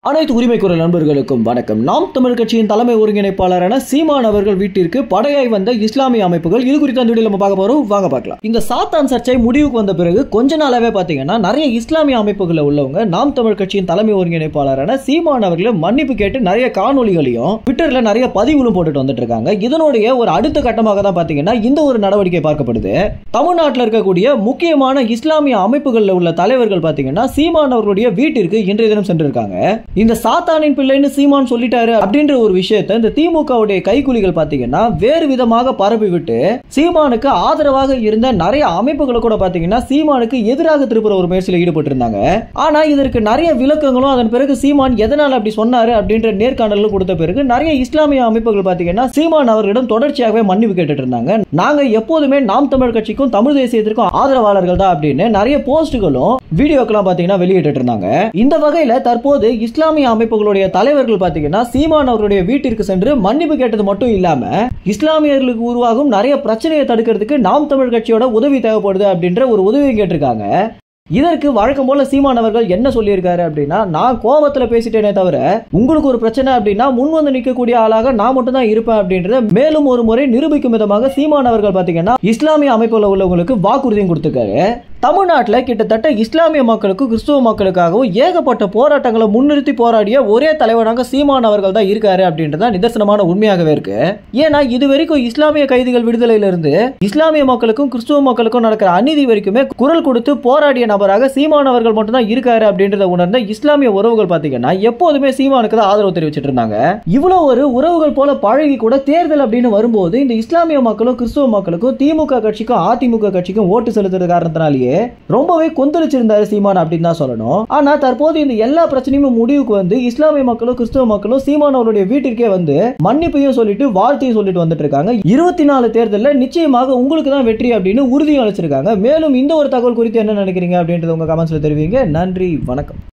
அனைத்து உரிமை குரல் நண்பர்களுக்கும் வணக்கம் நாம் தமிழ் கட்சியின் தலைமை ஒருங்கிணைப்பாளரான சீமான் அவர்கள் வீட்டிற்கு படையாய் வந்த இஸ்லாமிய அமைப்புகள் இது குறித்த அந்த வீடியோ நம்ம பார்க்க போறோம் வாங்க பார்க்கலாம் இந்த சாத்தான் சர்ச்சை முடிவுக்கு வந்த பிறகு கொஞ்ச நாளாவே பாத்தீங்கன்னா நிறைய இஸ்லாமிய அமைப்புகளில் உள்ளவங்க நாம் தமிழ் கட்சியின் தலைமை ஒருங்கிணைப்பாளரான சீமான் அவர்களை மன்னிப்பு கேட்டு நிறைய காணொலிகளையும் ட்விட்டர்ல நிறைய பதிவுகளும் போட்டுட்டு வந்துட்டு இருக்காங்க இதனுடைய ஒரு அடுத்த கட்டமாக தான் பாத்தீங்கன்னா இந்த ஒரு நடவடிக்கை பார்க்கப்படுது தமிழ்நாட்டில் இருக்கக்கூடிய முக்கியமான இஸ்லாமிய அமைப்புகளில் உள்ள தலைவர்கள் பாத்தீங்கன்னா சீமான் அவர்களுடைய வீட்டிற்கு இன்றைய தினம் சென்றிருக்காங்க இந்த சாத்தானின் பிள்ளைன்னு சீமான் சொல்லிட்டாரு அப்படின்ற ஒரு விஷயத்தை இந்த திமுகவுடைய கைக்கூலிகள் பாத்தீங்கன்னா வேறு விதமாக பரப்பி விட்டு சீமானுக்கு ஆதரவாக இருந்த நிறைய அமைப்புகளை கூட பாத்தீங்கன்னா சீமானுக்கு எதிராக திருப்புற ஒரு முயற்சியில் ஈடுபட்டு இருந்தாங்க ஆனா இதற்கு நிறைய விளக்கங்களும் அதன் பிறகு சீமான் எதனால் அப்படி சொன்னாரு அப்படின்ற நேர்காணலும் கொடுத்த பிறகு நிறைய இஸ்லாமிய அமைப்புகள் பாத்தீங்கன்னா சீமான் அவர்களிடம் தொடர்ச்சியாகவே மன்னிப்பு கேட்டுட்டு இருந்தாங்க நாங்க எப்போதுமே நாம் தமிழ் கட்சிக்கும் தமிழ் தேசியத்திற்கும் ஆதரவாளர்கள் தான் அப்படின்னு நிறைய போஸ்டுகளும் வீடியோக்கெல்லாம் பாத்தீங்கன்னா வெளியிட்டு இருந்தாங்க இந்த வகையில தற்போது இஸ்லாமிய அமைப்புகளுடைய தலைவர்கள் பாத்தீங்கன்னா சீமான் அவருடைய வீட்டிற்கு சென்று மன்னிப்பு கேட்டது மட்டும் இல்லாம இஸ்லாமியர்களுக்கு உருவாகும் நிறைய பிரச்சனையை தடுக்கிறதுக்கு நாம் தமிழ் கட்சியோட உதவி தேவைப்படுது அப்படின்ற ஒரு உதவி கேட்டிருக்காங்க இதற்கு வழக்கம் போல சீமான் அவர்கள் என்ன சொல்லியிருக்காரு அப்படின்னா நான் கோபத்துல பேசிட்டேனே தவிர உங்களுக்கு ஒரு பிரச்சனை அப்படின்னா முன் வந்து நிற்கக்கூடிய ஆளாக நான் மட்டும் தான் இருப்பேன் அப்படின்றத மேலும் ஒரு முறை நிரூபிக்கும் விதமாக சீமான் அவர்கள் பாத்தீங்கன்னா இஸ்லாமிய அமைப்புல உள்ளவங்களுக்கு வாக்குறுதியும் கொடுத்திருக்காரு தமிழ்நாட்டில் கிட்டத்தட்ட இஸ்லாமிய மக்களுக்கும் கிறிஸ்துவ மக்களுக்காகவும் ஏகப்பட்ட போராட்டங்களை முன்னிறுத்தி போராடிய ஒரே தலைவனாக சீமான் அவர்கள் தான் இருக்காரு அப்படின்றத நிதர்சனமான உண்மையாகவே இருக்கு ஏன்னா இது வரைக்கும் இஸ்லாமிய கைதிகள் விடுதலையிலிருந்து இஸ்லாமிய மக்களுக்கும் கிறிஸ்துவ மக்களுக்கும் நடக்கிற அநீதி வரைக்குமே குரல் கொடுத்து போராடிய நபராக சீமான் அவர்கள் மட்டும் தான் இருக்காரு அப்படின்றத உணர்ந்த இஸ்லாமிய உறவுகள் பாத்தீங்கன்னா எப்போதுமே சீமானுக்கு தான் ஆதரவு தெரிவிச்சிட்டு இருந்தாங்க இவ்வளவு ஒரு உறவுகள் போல பழகி கூட தேர்தல் அப்படின்னு வரும்போது இந்த இஸ்லாமிய மக்களும் கிறிஸ்துவ மக்களுக்கும் திமுக கட்சிக்கும் அதிமுக கட்சிக்கும் ஓட்டு செலுத்துறது காரணத்தினாலேயே ரொம்பவே கொந்தளிச்சிருந்தாரு சீமான் அப்படின்னு தான் சொல்லணும் ஆனா தற்போது இந்த எல்லா பிரச்சனையும் முடிவுக்கு வந்து இஸ்லாமிய மக்களும் கிறிஸ்துவ மக்களும் சீமான் அவருடைய வீட்டிற்கே வந்து மன்னிப்பையும் சொல்லிட்டு வாழ்த்தையும் சொல்லிட்டு வந்துட்டு இருக்காங்க இருபத்தி நாலு தேர்தலில் நிச்சயமாக உங்களுக்கு தான் வெற்றி அப்படின்னு உறுதியும் அளிச்சிருக்காங்க மேலும் இந்த ஒரு தகவல் குறித்து என்ன நினைக்கிறீங்க அப்படின்றது உங்க கமெண்ட்ஸ்ல தெரிவிங்க நன்றி வணக்கம்